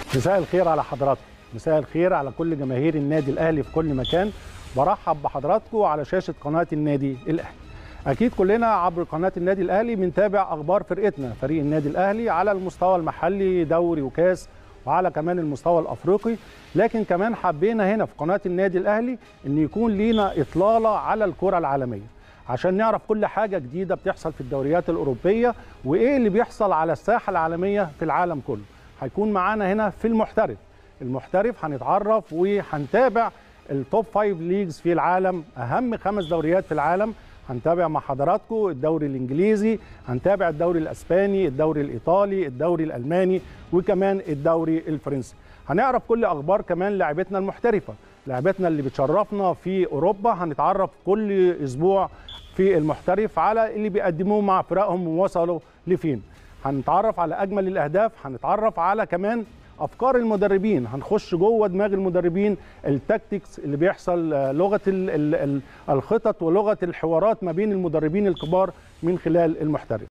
مساء الخير على حضراتكم مساء الخير على كل جماهير النادي الاهلي في كل مكان برحب بحضراتكم على شاشه قناه النادي الاهلي اكيد كلنا عبر قناه النادي الاهلي بنتابع اخبار فرقتنا فريق النادي الاهلي على المستوى المحلي دوري وكاس وعلى كمان المستوى الافريقي لكن كمان حبينا هنا في قناه النادي الاهلي ان يكون لينا اطلاله على الكره العالميه عشان نعرف كل حاجه جديده بتحصل في الدوريات الاوروبيه وايه اللي بيحصل على الساحه العالميه في العالم كله هيكون معانا هنا في المحترف المحترف هنتعرف وهنتابع التوب فايف ليجز في العالم اهم خمس دوريات في العالم هنتابع مع حضراتكم الدوري الانجليزي هنتابع الدوري الاسباني الدوري الايطالي الدوري الالماني وكمان الدوري الفرنسي هنعرف كل اخبار كمان لاعبتنا المحترفه لاعبتنا اللي بتشرفنا في اوروبا هنتعرف كل اسبوع في المحترف على اللي بيقدموه مع فرقهم ووصلوا لفين هنتعرف على اجمل الاهداف هنتعرف على كمان افكار المدربين هنخش جوه دماغ المدربين التكتيكس اللي بيحصل لغه الخطط ولغه الحوارات ما بين المدربين الكبار من خلال المحترف